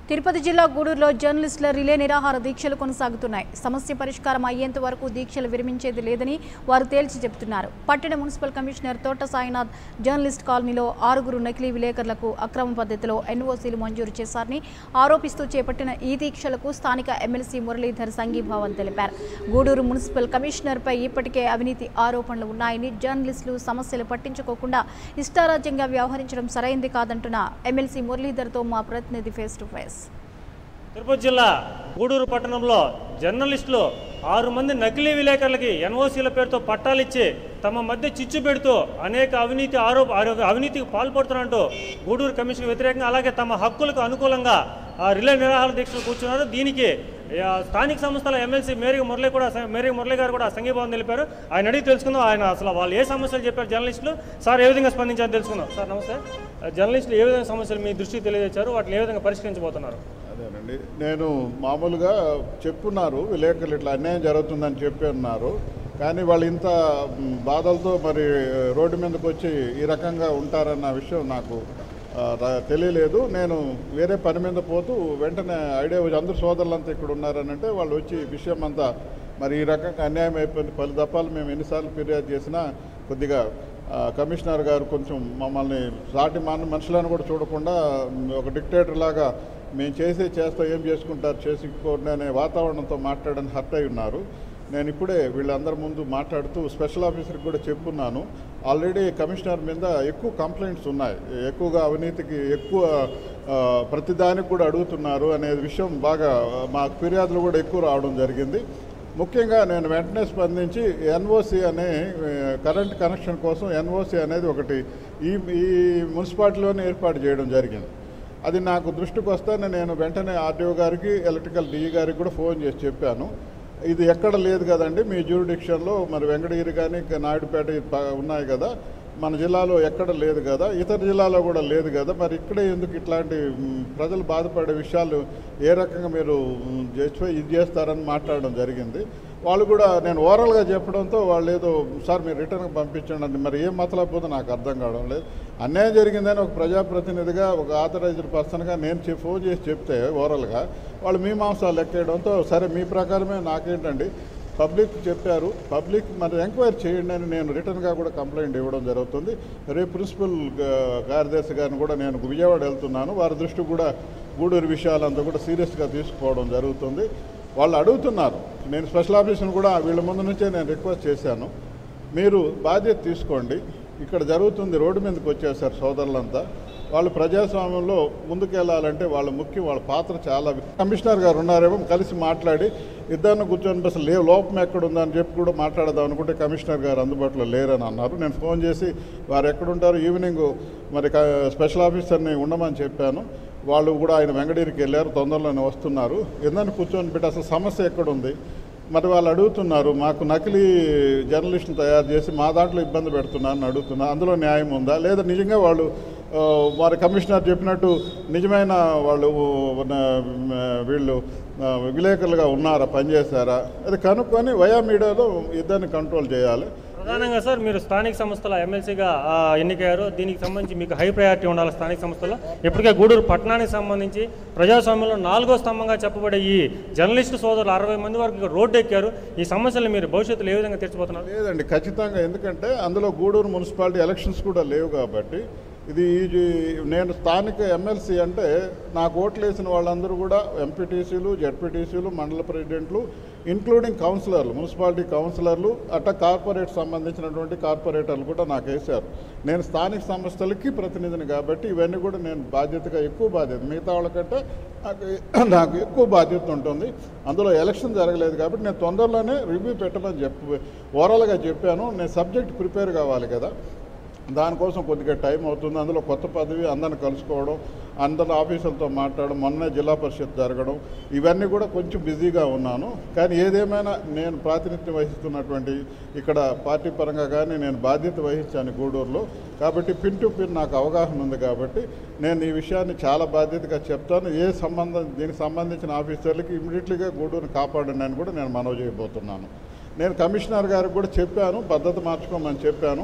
తిరుపతి జిల్లా గూడూరులో జర్నలిస్టుల రిలే నిరాహార దీక్షలు కొనసాగుతున్నాయి సమస్య పరిష్కారం అయ్యేంత వరకు దీక్షలు విరమించేది లేదని వారు తేల్చి చెబుతున్నారు పట్టణ మున్సిపల్ కమిషనర్ తోట సాయినాథ్ జర్నలిస్ట్ కాలనీలో ఆరుగురు నకిలీ విలేకరులకు అక్రమ పద్ధతిలో ఎన్ఓసీలు మంజూరు చేశారని ఆరోపిస్తూ చేపట్టిన ఈ దీక్షలకు స్థానిక ఎమ్మెల్సీ మురళీధర్ సంఘీభావం తెలిపారు గూడూరు మున్సిపల్ కమిషనర్పై ఇప్పటికే అవినీతి ఆరోపణలు ఉన్నాయని జర్నలిస్టులు సమస్యలు పట్టించుకోకుండా ఇష్టారాజ్యంగా వ్యవహరించడం సరైంది కాదంటున్న ఎమ్మెల్సీ మురళీధర్తో మా ప్రతినిధి ఫేస్ టు ఫేస్ తిరుపతి జిల్లా గూడూరు పట్టణంలో జర్నలిస్టులు ఆరు మంది నకిలీ విలేకరులకి ఎన్ఓసీల పేరుతో పట్టాలు ఇచ్చి తమ మధ్య చిచ్చు పెడుతూ అనేక అవినీతి ఆరోప ఆరో- అవినీతికి పాల్పడుతున్నట్టు గూడూరు కమిషన్ వ్యతిరేకంగా అలాగే తమ హక్కులకు అనుకూలంగా ఆ రిలే నిరాహార దీక్షలు కూర్చున్నారు దీనికి ఆ, స్థానిక సంస్థల ఎమ్మెల్సీ మేరీ మురళి కూడా మేరీ మురళి గారు కూడా సంఘీభావం తెలిపారు ఆయన అడిగి తెలుసుకుందాం ఆయన అసలు వాళ్ళు ఏ సమస్యలు చెప్పారు జర్నలిస్టులు సార్ ఏ విధంగా స్పందించారో తెలుసుకుందాం సార్ నమస్తే ఆ, జర్నలిస్టులు ఏ విధంగా సమస్యలు మీ దృష్టికి తెలియజేశారు వాటిని ఏ విధంగా పరిష్కరించబోతున్నారు అదేనండి నేను మామూలుగా చెప్పున్నారు విలేకరులు ఇట్లా అన్యాయం జరుగుతుందని చెప్పి ఉన్నారు కానీ వాళ్ళు ఇంత మ్, బాధలతో మరి రోడ్డు మీదకి వచ్చి ఈ రకంగా ఉంటారన్న విషయం నాకు ఆ, ర- తెలియలేదు నేను వేరే పని మీద పోతూ వెంటనే ఐడియా వచ్చి అందరు సోదరులంతా ఇక్కడ ఉన్నారని అంటే వాళ్ళు వచ్చి ఈ విషయం అంతా మరి ఈ రకంగా అన్యాయం అయిపోయింది పలు దఫాలు మేము ఎన్నిసార్లు ఫిర్యాదు చేసినా కొద్దిగా ఆ, కమిషనర్ గారు కొంచెం మమ్మల్ని సాటి మన మనుషులను కూడా చూడకుండా మ్, ఒక డిక్టేటర్ లాగా మేము చేసే చేస్తా ఏం చేసుకుంటారు చేసుకోండి అనే వాతావరణంతో మాట్లాడని హర్ట్ అయి ఉన్నారు నేను ఇప్పుడే వీళ్ళందరి ముందు మాట్లాడుతూ స్పెషల్ ఆఫీసర్కి కూడా చెప్పున్నాను ఆల్రెడీ కమిషనర్ మీద ఎక్కువ కంప్లైంట్స్ ఉన్నాయి ఎక్కువగా అవినీతికి ఎక్కువ ఆ, ప్రతిదానికి కూడా అడుగుతున్నారు అనే విషయం బాగా ఆ, మాకు ఫిర్యాదులు కూడా ఎక్కువ రావడం జరిగింది ముఖ్యంగా నేను వెంటనే స్పందించి ఎన్ఓసి అనే ఆ, కరెంట్ కనెక్షన్ కోసం ఎన్ఓసి అనేది ఒకటి ఈ ఈ మున్సిపాలిటీలోనే ఏర్పాటు చేయడం జరిగింది అది నాకు దృష్టికి వస్తేనే నేను వెంటనే ఆర్డీఓ గారికి ఎలక్ట్రికల్ డిఈ గారికి కూడా ఫోన్ చేసి చెప్పాను ఇది ఎక్కడ లేదు కదండి మీ జ్యూరిడిక్షన్లో మరి వెంకటగిరి కానీ ఇంకా నాయుడుపేట ఇది ప- ఉన్నాయి కదా మన జిల్లాలో ఎక్కడ లేదు కదా ఇతర జిల్లాలో కూడా లేదు కదా మరి ఇక్కడే ఎందుకు ఇట్లాంటి మ్, ప్రజలు బాధపడే విషయాలు ఏ రకంగా మీరు మ్, చేసి ఇది చేస్తారని మాట్లాడడం జరిగింది వాళ్ళు కూడా నేను ఓవరాల్గా చెప్పడంతో వాళ్ళు ఏదో సార్ మీరు రిటర్న్కి పంపించండి అని మరి ఏం మతలపోతే నాకు అర్థం కావడం లేదు అన్యాయం జరిగిందని ఒక ప్రజాప్రతినిధిగా ఒక ఆథరైజ్డ్ పర్సన్గా నేను చె- ఫోన్ చేసి చెప్తే ఓవరాల్గా వాళ్ళు మీ మాంసాలు లెక్కేయడంతో సరే మీ ప్రకారమే నాకేంటండి పబ్లిక్ చెప్పారు పబ్లిక్ మరి ఎంక్వైరీ చేయండి అని నేను రిటర్న్గా కూడా కంప్లైంట్ ఇవ్వడం జరుగుతుంది రేపు ప్రిన్సిపల్ గా- కార్యదర్శి గారిని కూడా నేను విజయవాడ వెళ్తున్నాను వారి దృష్టి కూడా గూడూరు విషయాలంతా కూడా సీరియస్గా తీసుకోవడం జరుగుతుంది వాళ్ళు అడుగుతున్నారు నేను స్పెషల్ ఆఫీసర్ని కూడా వీళ్ళ ముందు నుంచే నేను రిక్వెస్ట్ చేశాను మీరు బాధ్యత తీసుకోండి ఇక్కడ జరుగుతుంది రోడ్డు మీదకి వచ్చేసారు సోదరులంతా వాళ్ళు ప్రజాస్వామ్యంలో ముందుకెళ్ళాలంటే వాళ్ళ ముఖ్యం వాళ్ళ పాత్ర చాలా కమిషనర్ గారు ఉన్నారేమో కలిసి మాట్లాడి ఇద్దరిని కూర్చొని అసలు లే లోపం ఎక్కడ ఉందని చెప్పి కూడా మాట్లాడదాం అనుకుంటే కమిషనర్ గారు అందుబాటులో లేరని అన్నారు నేను ఫోన్ చేసి వారు ఎక్కడుంటారు ఈవినింగ్ మరి క- స్పెషల్ ఆఫీసర్ని ఉండమని చెప్పాను వాళ్ళు కూడా ఆయన వెంకటగిరికి వెళ్ళారు తొందరలోనే వస్తున్నారు ఎందుకని కూర్చొని పెట్టి అసలు సమస్య ఎక్కడుంది మరి వాళ్ళు అడుగుతున్నారు మాకు నకిలీ జర్నలిస్ట్ని తయారు చేసి మా దాంట్లో ఇబ్బంది పెడుతున్నారని అడుగుతున్నారు అందులో న్యాయం ఉందా లేదా నిజంగా వాళ్ళు ఆ, వారి కమిషనర్ చెప్పినట్టు నిజమైన వాళ్ళు ఉన్న, ఆ, వీళ్ళు ఆ, విలేకరులుగా ఉన్నారా పనిచేశారా అది కనుక్కొని వయా మీడియాలో ఇద్దరిని కంట్రోల్ చేయాలి ప్రధానంగా సార్ మీరు స్థానిక సంస్థల ఎమ్మెల్సీగా ఆ, ఎన్నికయ్యారు దీనికి సంబంధించి మీకు హై ప్రయారిటీ ఉండాలి స్థానిక సంస్థల్లో ఇప్పటికే గూడూరు పట్టణానికి సంబంధించి ప్రజాస్వామ్యంలో నాలుగో స్తంభంగా చెప్పబడే ఈ జర్నలిస్టు సోదరులు అరవై మంది వరకు ఇక రోడ్డు ఎక్కారు ఈ సమస్యలు మీరు భవిష్యత్తులో ఏ విధంగా తీర్చిపోతున్నారు లేదండి ఖచ్చితంగా ఎందుకంటే అందులో గూడూరు మున్సిపాలిటీ ఎలక్షన్స్ కూడా లేవు కాబట్టి ఇది ఈ- నేను స్థానిక ఎమ్మెల్సీ అంటే నాకు ఓట్లు వేసిన వాళ్ళందరూ కూడా ఎంపీటీసీలు జడ్పీటీసీలు మండల ప్రెసిడెంట్లు ఇంక్లూడింగ్ కౌన్సిలర్లు మున్సిపాలిటీ కౌన్సిలర్లు అట్లా కార్పొరేట్ సంబంధించినటువంటి కార్పొరేటర్లు కూడా నాకు వేశారు నేను స్థానిక సంస్థలకి ప్రతినిధిని కాబట్టి ఇవన్నీ కూడా నేను బాధ్యతగా ఎక్కువ బాధ్యత మిగతా వాళ్ళకంటే నాకు నాకు ఎక్కువ బాధ్యత ఉంటుంది అందులో ఎలక్షన్ జరగలేదు కాబట్టి నేను తొందరలోనే రివ్యూ పెట్టమని చెప్పి ఓవరాల్గా చెప్పాను నేను సబ్జెక్ట్ ప్రిపేర్ కావాలి కదా దానికోసం కొద్దిగా టైం అవుతుంది అందులో కొత్త పదవి అందరిని కలుసుకోవడం అందరి ఆఫీసులతో మాట్లాడడం మొన్నే జిల్లా పరిషత్ జరగడం ఇవన్నీ కూడా కొంచెం బిజీగా ఉన్నాను కానీ ఏదేమైనా నేను ప్రాతినిధ్యం వహిస్తున్నటువంటి ఇక్కడ పార్టీ పరంగా కానీ నేను బాధ్యత వహించాను గూడూరులో కాబట్టి పిన్ టు పిన్ నాకు అవగాహన ఉంది కాబట్టి నేను ఈ విషయాన్ని చాలా బాధ్యతగా చెప్తాను ఏ సంబంధం దీనికి సంబంధించిన ఆఫీసర్లకి ఇమీడియట్లీగా గూడూరుని కాపాడండి అని కూడా నేను మనవి చేయబోతున్నాను నేను కమిషనర్ గారికి కూడా చెప్పాను పద్ధతి మార్చుకోమని చెప్పాను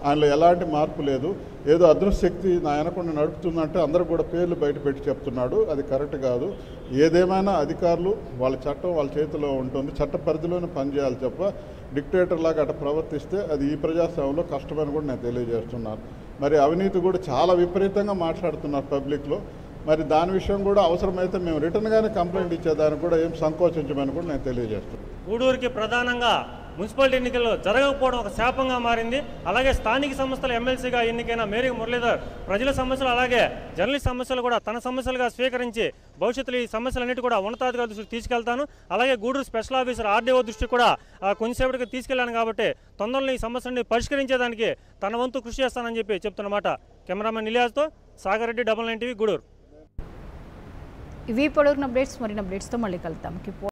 ఆయనలో ఎలాంటి మార్పు లేదు ఏదో అదృష్ట శక్తి నా వెనకుండా నడుపుతుందంటే అందరూ కూడా పేర్లు బయట పెట్టి చెప్తున్నాడు అది కరెక్ట్ కాదు ఏదేమైనా అధికారులు వాళ్ళ చట్టం వాళ్ళ చేతిలో ఉంటుంది చట్ట పరిధిలోనే పనిచేయాలి తప్ప డిక్టేటర్ లాగా అట్లా ప్రవర్తిస్తే అది ఈ ప్రజాస్వామ్యంలో కష్టమని కూడా నేను తెలియజేస్తున్నాను మరి అవినీతి కూడా చాలా విపరీతంగా మాట్లాడుతున్నారు పబ్లిక్లో మరి దాని విషయం కూడా అవసరమైతే మేము రిటర్న్గానే కంప్లైంట్ ఇచ్చేదానికి కూడా ఏం సంకోచించమని కూడా నేను తెలియజేస్తున్నాను గూడూరుకి ప్రధానంగా మున్సిపాలిటీ ఎన్నికల్లో జరగకపోవడం ఒక శాపంగా మారింది అలాగే స్థానిక సంస్థల ఎమ్మెల్సీగా ఎన్నికైన మేరీ మురళీధర్ ప్రజల సమస్యలు అలాగే జర్నలిస్ట్ సమస్యలు కూడా తన సమస్యలుగా స్వీకరించి భవిష్యత్తులో ఈ సమస్యలన్నిటి కూడా ఉన్నతాధికారుల దృష్టికి తీసుకెళ్తాను అలాగే గూడూరు స్పెషల్ ఆఫీసర్ ఆర్డీఓ దృష్టికి కూడా ఆ, కొంచెంసేపటికి తీసుకెళ్లాను కాబట్టి తొందరలో ఈ సమస్యని పరిష్కరించేదానికి తన వంతు కృషి చేస్తానని చెప్పి చెప్తున్నమాట కెమెరామెన్ నిలియాజ్తో Sagar Reddy double nine TV Gudur ఇవి పొడవున అప్డేట్స్ మరిన్ని అప్డేట్స్తో మళ్ళీ కలుద్దాం కీప్